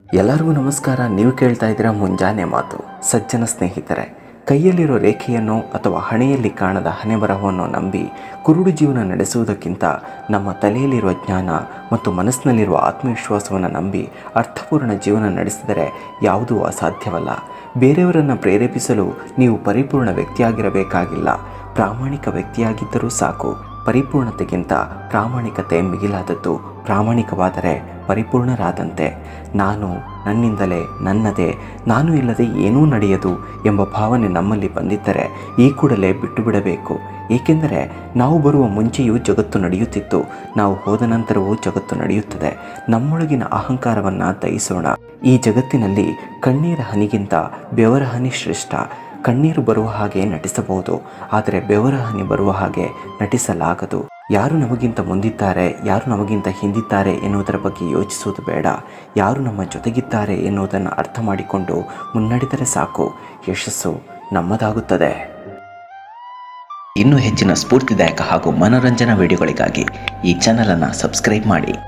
ಎಲ್ಲರಿಗೂ ನಮಸ್ಕಾರ ನೀವು ಕೇಳ್ತಾ ಇದ್ದೀರಾ ಮುಂಜಾನೆ ಮಾತು ಸಜ್ಜನ ಸ್ನೇಹಿತರೆ ಕೈಯಲ್ಲಿರೋ ರೇಖೆಯನ್ನು ಅಥವಾ ಹಣೆಯಲ್ಲಿ ಕಾಣದ ಹಣೆಬರಹವನ್ನು ನಂಬಿ ಕುರುಡು ಜೀವನ ನಡೆಸುವುದಕ್ಕಿಂತ ನಮ್ಮ ತಲೆಯಲ್ಲಿರುವ ಜ್ಞಾನ ಮತ್ತು ಮನಸ್ಸಿನಲ್ಲಿರುವ ಆತ್ಮವಿಶ್ವಾಸವನ್ನು ನಂಬಿ ಅರ್ಥಪೂರ್ಣ ಜೀವನ ನಡೆಸಿದರೆ ಯಾವುದೂ ಅಸಾಧ್ಯವಲ್ಲ ಬೇರೆಯವರನ್ನು ಪ್ರೇರೇಪಿಸಲು ನೀವು ಪರಿಪೂರ್ಣ ವ್ಯಕ್ತಿಯಾಗಿರಬೇಕಾಗಿಲ್ಲ ಪ್ರಾಮಾಣಿಕ ವ್ಯಕ್ತಿಯಾಗಿದ್ದರೂ ಸಾಕು ಪರಿಪೂರ್ಣತೆಗಿಂತ ಪ್ರಾಮಾಣಿಕತೆ ಮಿಗಿಲಾದದ್ದು ಪ್ರಾಮಾಣಿಕವಾದರೆ ಪರಿಪೂರ್ಣರಾದಂತೆ ನಾನು ನನ್ನಿಂದಲೇ ನನ್ನದೇ ನಾನು ಇಲ್ಲದೆ ಏನೂ ನಡೆಯದು ಎಂಬ ಭಾವನೆ ನಮ್ಮಲ್ಲಿ ಬಂದಿದ್ದರೆ ಈ ಕೂಡಲೇ ಬಿಟ್ಟು ಬಿಡಬೇಕು ಏಕೆಂದರೆ ನಾವು ಬರುವ ಮುಂಚೆಯೂ ಜಗತ್ತು ನಡೆಯುತ್ತಿತ್ತು ನಾವು ಹೋದ ನಂತರವೂ ಜಗತ್ತು ನಡೆಯುತ್ತದೆ ನಮ್ಮೊಳಗಿನ ಅಹಂಕಾರವನ್ನು ದಯಿಸೋಣ ಈ ಜಗತ್ತಿನಲ್ಲಿ ಕಣ್ಣೀರ ಹನಿಗಿಂತ ಬೆವರ ಹನಿ ಶ್ರೇಷ್ಠ ಕಣ್ಣೀರು ಬರುವ ಹಾಗೆ ನಟಿಸಬಹುದು ಆದರೆ ಬೆವರ ಹನಿ ಬರುವ ಹಾಗೆ ನಟಿಸಲಾಗದು ಯಾರು ನಮಗಿಂತ ಮುಂದಿದ್ದಾರೆ ಯಾರು ನಮಗಿಂತ ಹಿಂದಿದ್ದಾರೆ ಎನ್ನುವುದರ ಬಗ್ಗೆ ಯೋಚಿಸುವುದು ಬೇಡ ಯಾರು ನಮ್ಮ ಜೊತೆಗಿದ್ದಾರೆ ಎನ್ನುವುದನ್ನು ಅರ್ಥ ಮಾಡಿಕೊಂಡು ಮುನ್ನಡೆದರೆ ಸಾಕು ಯಶಸ್ಸು ನಮ್ಮದಾಗುತ್ತದೆ ಇನ್ನೂ ಹೆಚ್ಚಿನ ಸ್ಫೂರ್ತಿದಾಯಕ ಹಾಗೂ ಮನೋರಂಜನಾ ವಿಡಿಯೋಗಳಿಗಾಗಿ ಈ ಚಾನಲನ್ನು ಸಬ್ಸ್ಕ್ರೈಬ್ ಮಾಡಿ